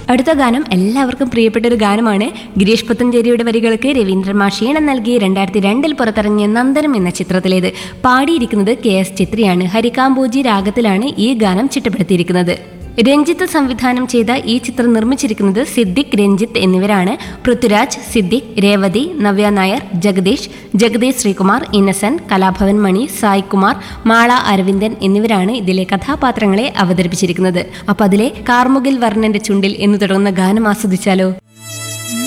അടുത്ത ഗാനം എല്ലാവർക്കും പ്രിയപ്പെട്ട ഒരു ഗാനമാണ് ഗിരീഷ് പുത്തഞ്ചേരിയുടെ വരികൾക്ക് രവീന്ദ്രൻ മാഷീണം നൽകി രണ്ടായിരത്തി രണ്ടിൽ പുറത്തിറങ്ങിയ നന്ദനം എന്ന ചിത്രത്തിലേത് പാടിയിരിക്കുന്നത് കെ എസ് ചിത്രയാണ് ഹരികാംബോജി രാഗത്തിലാണ് ഈ ഗാനം ചിട്ടപ്പെടുത്തിയിരിക്കുന്നത് രഞ്ജിത്ത് സംവിധാനം ചെയ്ത ഈ ചിത്രം നിർമ്മിച്ചിരിക്കുന്നത് സിദ്ദിഖ് രഞ്ജിത്ത് എന്നിവരാണ് പൃഥ്വിരാജ് സിദ്ദിഖ് രേവതി നവ്യ നായർ ജഗദീഷ് ജഗദീഷ് ശ്രീകുമാർ ഇന്നസെന്റ് കലാഭവൻ മണി സായ് കുമാർ മാള അരവിന്ദൻ എന്നിവരാണ് ഇതിലെ കഥാപാത്രങ്ങളെ അവതരിപ്പിച്ചിരിക്കുന്നത് അപ്പൊ അതിലെ കാർമുകിൽ വർണ്ണന്റെ ചുണ്ടിൽ എന്ന് തുടങ്ങുന്ന ഗാനം ആസ്വദിച്ചാലോ